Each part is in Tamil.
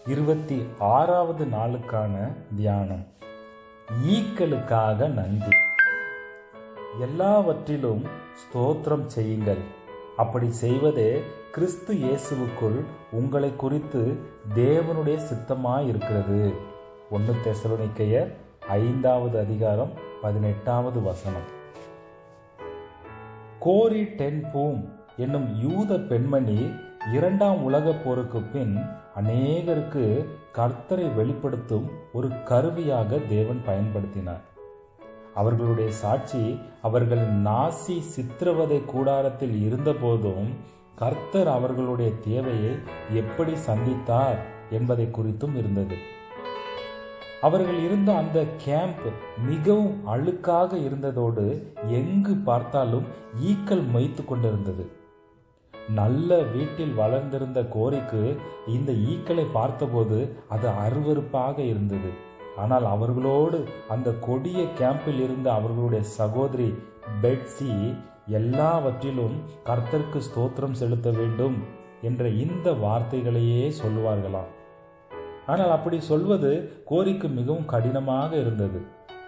இருபத்தி ஆறாவது நாளுக்கான தியானம் ஈக்களுக்காக நன்றி எல்லாவற்றிலும் ஸ்தோத்திரம் செய்யுங்கள் அப்படி செய்வதே கிறிஸ்து இயேசுவுக்குள் உங்களை குறித்து தேவனுடைய சித்தமாய் இருக்கிறது ஒன்று தெசலோனிக்கையர் ஐந்தாவது அதிகாரம் பதினெட்டாவது வசனம் கோரி டென் பூம் என்னும் யூத பெண்மணி இரண்டாம் உலகப் போருக்கு பின் அநேகருக்கு கர்த்தரை வெளிப்படுத்தும் ஒரு கருவியாக தேவன் பயன்படுத்தினார் அவர்களுடைய சாட்சி அவர்கள் நாசி சித்திரவதை கூடாரத்தில் இருந்தபோதும் கர்த்தர் அவர்களுடைய தேவையை எப்படி சந்தித்தார் என்பதை குறித்தும் இருந்தது அவர்கள் இருந்த அந்த கேம்ப் மிகவும் அழுக்காக இருந்ததோடு எங்கு பார்த்தாலும் ஈக்கள் மொய்த்து கொண்டிருந்தது நல்ல வீட்டில் வளர்ந்திருந்த கோரிக்கு இந்த ஈக்களை பார்த்தபோது அது அருவருப்பாக இருந்தது ஆனால் அவர்களோடு அந்த கொடிய கேம்பில் இருந்த அவர்களுடைய சகோதரி பெட்சி எல்லாவற்றிலும் கர்த்தருக்கு ஸ்தோத்திரம் செலுத்த வேண்டும் என்ற இந்த வார்த்தைகளையே சொல்லுவார்களாம் ஆனால் அப்படி சொல்வது கோரிக்கு மிகவும் கடினமாக இருந்தது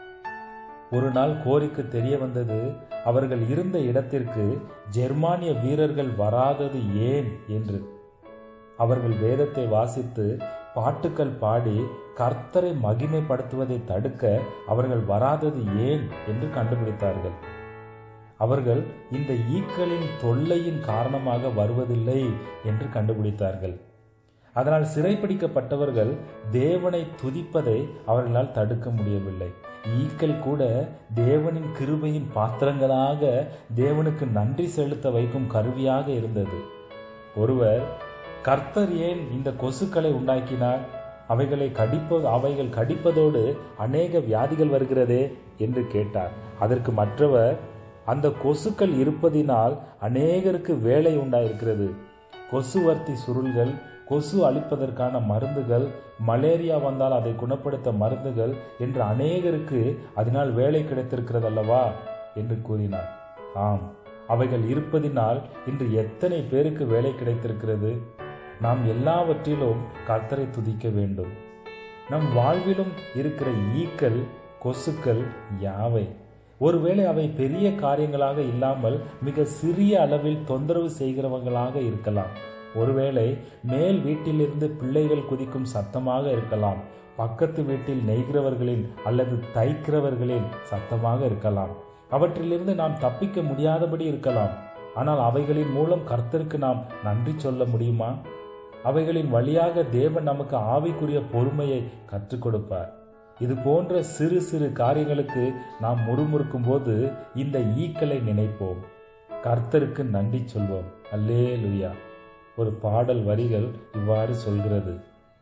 ஒரு நாள் கோரிக்கு தெரிய வந்தது அவர்கள் இருந்த இடத்திற்கு ஜெர்மானிய வீரர்கள் வராதது ஏன் என்று அவர்கள் வேதத்தை வாசித்து பாட்டுக்கள் பாடி கர்த்தரை மகிமைப்படுத்துவதை தடுக்க அவர்கள் வராதது ஏன் என்று கண்டுபிடித்தார்கள் அவர்கள் இந்த ஈக்களின் தொல்லையின் காரணமாக வருவதில்லை என்று கண்டுபிடித்தார்கள் அதனால் சிறைப்பிடிக்கப்பட்டவர்கள் தேவனை துதிப்பதை அவர்களால் தடுக்க முடியவில்லை ஈக்கள் கூட தேவனின் கிருபையின் பாத்திரங்களாக தேவனுக்கு நன்றி செலுத்த வைக்கும் கருவியாக இருந்தது ஒருவர் கர்த்தர் ஏன் இந்த கொசுக்களை உண்டாக்கினார் அவைகளை கடிப்ப அவைகள் கடிப்பதோடு அநேக வியாதிகள் வருகிறதே என்று கேட்டார் அதற்கு மற்றவர் அந்த கொசுக்கள் இருப்பதினால் அநேகருக்கு வேலை உண்டாயிருக்கிறது கொசுவர்த்தி சுருள்கள் கொசு அழிப்பதற்கான மருந்துகள் மலேரியா வந்தால் அதை குணப்படுத்த மருந்துகள் என்று அநேகருக்கு அதனால் வேலை கிடைத்திருக்கிறது அல்லவா என்று கூறினார் ஆம் அவைகள் இருப்பதினால் இன்று எத்தனை பேருக்கு வேலை கிடைத்திருக்கிறது நாம் எல்லாவற்றிலும் கர்த்தரை துதிக்க வேண்டும் நம் வாழ்விலும் இருக்கிற ஈக்கள் கொசுக்கள் யாவை ஒருவேளை அவை பெரிய காரியங்களாக இல்லாமல் மிக சிறிய அளவில் தொந்தரவு செய்கிறவங்களாக இருக்கலாம் ஒருவேளை மேல் வீட்டிலிருந்து பிள்ளைகள் குதிக்கும் சத்தமாக இருக்கலாம் பக்கத்து வீட்டில் நெய்கிறவர்களின் அல்லது தைக்கிறவர்களின் சத்தமாக இருக்கலாம் அவற்றிலிருந்து நாம் தப்பிக்க முடியாதபடி இருக்கலாம் ஆனால் அவைகளின் மூலம் கர்த்தருக்கு நாம் நன்றி சொல்ல முடியுமா அவைகளின் வழியாக தேவன் நமக்கு ஆவிக்குரிய பொறுமையை கற்றுக் கொடுப்பார் இது போன்ற சிறு சிறு காரியங்களுக்கு நாம் முறுமுறுக்கும் போது இந்த ஈக்களை நினைப்போம் கர்த்தருக்கு நன்றி சொல்வோம் அல்லே லுயா ஒரு பாடல் வரிகள் இவ்வாறு சொல்கிறது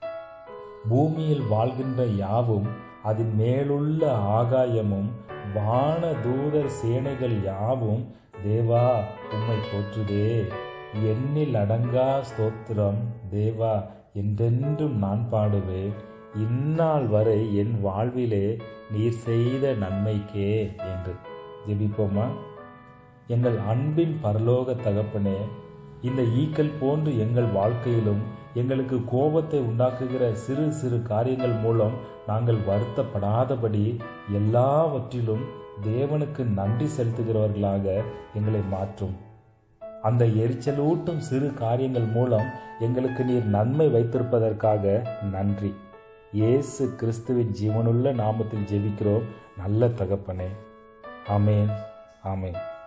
பூமியில் வாழ்கின்ற யாவும் அதன் மேலுள்ள ஆகாயமும் வான தூதர் சேனைகள் யாவும் தேவா உம்மை போற்றுதே எண்ணில் அடங்கா ஸ்தோத்திரம் தேவா என்றென்றும் நான் பாடுவேன் இந்நாள் வரை என் வாழ்விலே நீர் செய்த நன்மைக்கே என்று ஜெபிப்போமா எங்கள் அன்பின் பரலோக தகப்பனே இந்த ஈக்கள் போன்று எங்கள் வாழ்க்கையிலும் எங்களுக்கு கோபத்தை உண்டாக்குகிற சிறு சிறு காரியங்கள் மூலம் நாங்கள் வருத்தப்படாதபடி எல்லாவற்றிலும் தேவனுக்கு நன்றி செலுத்துகிறவர்களாக எங்களை மாற்றும் அந்த எரிச்சலூட்டும் சிறு காரியங்கள் மூலம் எங்களுக்கு நீர் நன்மை வைத்திருப்பதற்காக நன்றி இயேசு கிறிஸ்துவின் ஜீவனுள்ள நாமத்தில் ஜெபிக்கிறோம் நல்ல தகப்பனே ஆமேன் ஆமேன்